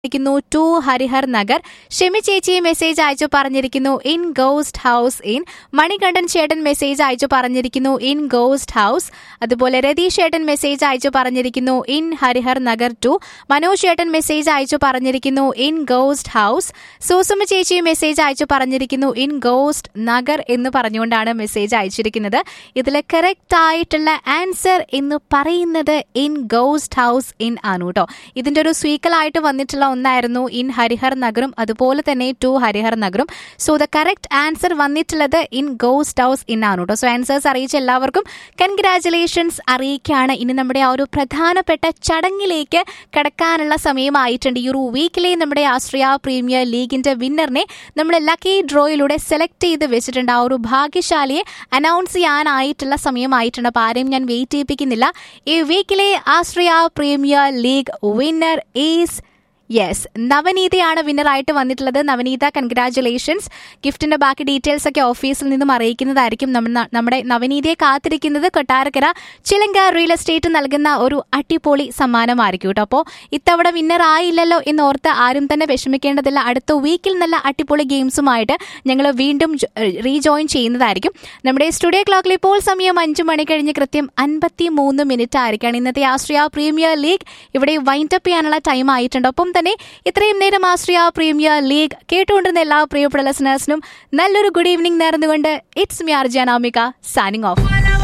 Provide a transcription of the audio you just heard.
ിരിക്കുന്നു two Harihar Nagar Shemi ചേച്ചി message അയച്ചു പറഞ്ഞിരിക്കുന്നു in ghost house inn Manikandan ചേട്ടൻ മെസ്സേജ് അയച്ചു പറഞ്ഞിരിക്കുന്നു ഇൻ ഗോസ്റ്റ് ഹൗസ് അതുപോലെ രതീഷ് ചേട്ടൻ മെസ്സേജ് അയച്ചു പറഞ്ഞിരിക്കുന്നു ഇൻ ഹരിഹർ നഗർ ടു മനോജ് ചേട്ടൻ മെസ്സേജ് അയച്ചു പറഞ്ഞിരിക്കുന്നു ഇൻ ഗോസ്റ്റ് ഹൗസ് സൂസുമ ചേച്ചി മെസ്സേജ് അയച്ചു പറഞ്ഞിരിക്കുന്നു ഇൻ ഗോസ്റ്റ് നഗർ എന്ന് പറഞ്ഞുകൊണ്ടാണ് മെസ്സേജ് അയച്ചിരിക്കുന്നത് ഇതിൽ കറക്റ്റ് ആയിട്ടുള്ള ആൻസർ എന്ന് പറയുന്നത് ഇൻ ഗോസ്റ്റ് ഹൗസ് ഇൻ ആണ് കേട്ടോ ഇതിന്റെ ഒരു സ്വീക്കലായിട്ട് വന്നിട്ടുള്ള ഒന്നായിരുന്നു ഇൻ ഹരിഹർ നഗറും അതുപോലെ തന്നെ ടു ഹരിഹർ നഗറും സോ ദ കറക്റ്റ് ആൻസർ വന്നിട്ടുള്ളത് ഇൻ ഗോസ്റ്റ് ഹൗസ് ഇൻ ആണ് കേട്ടോ സോ ആൻസേഴ്സ് അറിയിച്ച എല്ലാവർക്കും കൺഗ്രാറ്റുലേഷൻസ് അറിയിക്കുകയാണ് ഇനി നമ്മുടെ ആ ഒരു പ്രധാനപ്പെട്ട ചടങ്ങിലേക്ക് കടക്കാനുള്ള സമയമായിട്ടുണ്ട് ഈ ഒരു വീക്കിലെ നമ്മുടെ ആശ്രയ പ്രീമിയർ ലീഗിന്റെ വിന്നറിനെ നമ്മൾ ലക്കി ഡ്രോയിലൂടെ സെലക്ട് ചെയ്ത് വെച്ചിട്ടുണ്ട് ആ ഒരു ഭാഗ്യശാലിയെ അനൗൺസ് ചെയ്യാനായിട്ടുള്ള സമയമായിട്ടുണ്ട് അപ്പോൾ ആരെയും ഞാൻ വെയിറ്റ് ചെയ്യിപ്പിക്കുന്നില്ല ഈ വീക്കിലെ Ashraya premier league winner is yes നവനീതയാണ് വിന്നറായിട്ട് വന്നിട്ടുള്ളത് നവനീത കൺഗ്രാറ്റുലേഷൻസ് ഗിഫ്റ്റിന്റെ ബാക്കി ഡീറ്റെയിൽസ് ഒക്കെ ഓഫീസിൽ നിന്നും അറിയിക്കുന്നതായിരിക്കും നമ്മ- നമ്മുടെ നവനീതയെ കാത്തിരിക്കുന്നത് കൊട്ടാരക്കര ചിലങ്ക റിയൽ എസ്റ്റേറ്റ് നൽകുന്ന ഒരു അടിപൊളി സമ്മാനമായിരിക്കും കേട്ടോ അപ്പോൾ ഇത്തവണ വിന്നർ ആയില്ലല്ലോ എന്നോർത്ത് ആരും തന്നെ വിഷമിക്കേണ്ടതില്ല അടുത്ത വീക്കിൽ നല്ല അടിപൊളി ഗെയിംസുമായിട്ട് ഞങ്ങൾ വീണ്ടും റീജോയിൻ ചെയ്യുന്നതായിരിക്കും നമ്മുടെ സ്റ്റുഡിയോ ക്ലോക്കിൽ ഇപ്പോൾ സമയം അഞ്ചു മണി കഴിഞ്ഞ് കൃത്യം അൻപത്തി മൂന്ന് മിനിറ്റ് ആയിരിക്കാണ് ഇന്നത്തെ ആശ്രയ പ്രീമിയർ ലീഗ് ഇവിടെ വൈൻഡ് അപ്പ് ചെയ്യാനുള്ള ടൈം ആയിട്ടുണ്ട് ഒപ്പം തന്നെ ഇത്രയും നേരം ആശ്രയ പ്രീമിയർ ലീഗ് കേട്ടുകൊണ്ടിരുന്ന എല്ലാ പ്രിയപ്പെട്ട ലിസണേഴ്സിനും നല്ലൊരു ഗുഡ് ഈവനിങ് നേർന്നുകൊണ്ട് it's me R Janamika signing of